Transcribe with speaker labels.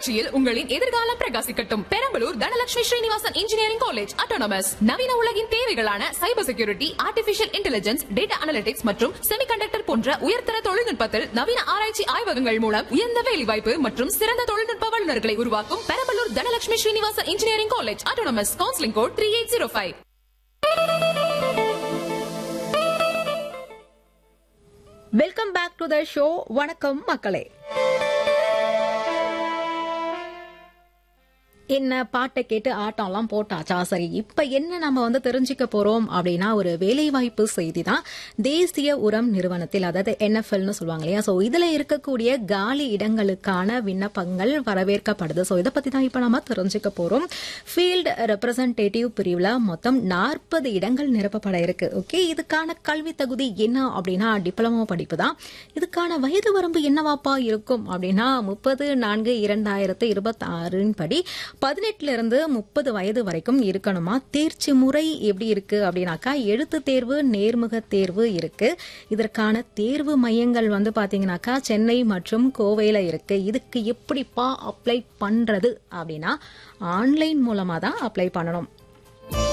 Speaker 1: புரட்சியில் உங்களின் எதிர்காலம் பிரகாசிக்கட்டும் Perambalur Dhanalakshmi Srinivasan engineering college autonomous நவீன உலகின் தேவைகளான cyber security artificial intelligence data analytics மற்றும் செமிகண்டக்டர் போன்ற உயர்தர தொழில்நுட்பத்தில் நவீன ஆராய்ச்சி ஆய்வகங்கள் மூலம் உயர்ந்த வேலைவாய்ப்பு மற்றும் சிறந்த தொழில்நுட்ப வல்லுநர்களை உருவாக்கும் Perambalur Dhanalakshmi Srinivasan engineering college autonomous counselling code three eight zero five
Speaker 2: welcome back to the show வணக்கம் மக்களே என்ன பாட்டை கேட்டு ஆட்டம்லாம் போட்டாச்சா சரி இப்ப என்ன நம்ம வந்து தெரிஞ்சுக்க போறோம் அப்படின்னா ஒரு வேலைவாய்ப்பு செய்தி தான் தேசிய உரம் நிறுவனத்தில் அதாவது என்எஃப்எல்னு சொல்லுவாங்க இல்லையா சோ இதுல இருக்கக்கூடிய காலி இடங்களுக்கான விண்ணப்பங்கள் வரவேற்கப்படுது சோ இதை பத்தி தான் இப்ப நம்ம தெரிஞ்சுக்க போறோம் ஃபீல்டு ரெப்ரசன்டேட்டிவ் பிரிவுல மொத்தம் நாற்பது இடங்கள் நிரப்பப்பட இருக்கு ஓகே இதுக்கான கல்வி தகுதி என்ன அப்படின்னா டிப்ளமோ படிப்பு தான் இதுக்கான வயது வரம்பு என்னவாப்பா இருக்கும் அப்படின்னா முப்பது நான்கு இரண்டாயிரத்து இருபத்தி ஆறின் படி பதினெட்டுல இருந்து முப்பது வயது வரைக்கும் இருக்கணுமா தேர்ச்சி முறை எப்படி இருக்கு அப்படின்னாக்கா எழுத்து தேர்வு நேர்முக தேர்வு இருக்கு இதற்கான தேர்வு மையங்கள் வந்து பாத்தீங்கன்னாக்கா சென்னை மற்றும் கோவையில இருக்கு இதுக்கு எப்படிப்பா அப்ளை பண்றது அப்படின்னா ஆன்லைன் மூலமா தான் அப்ளை பண்ணணும்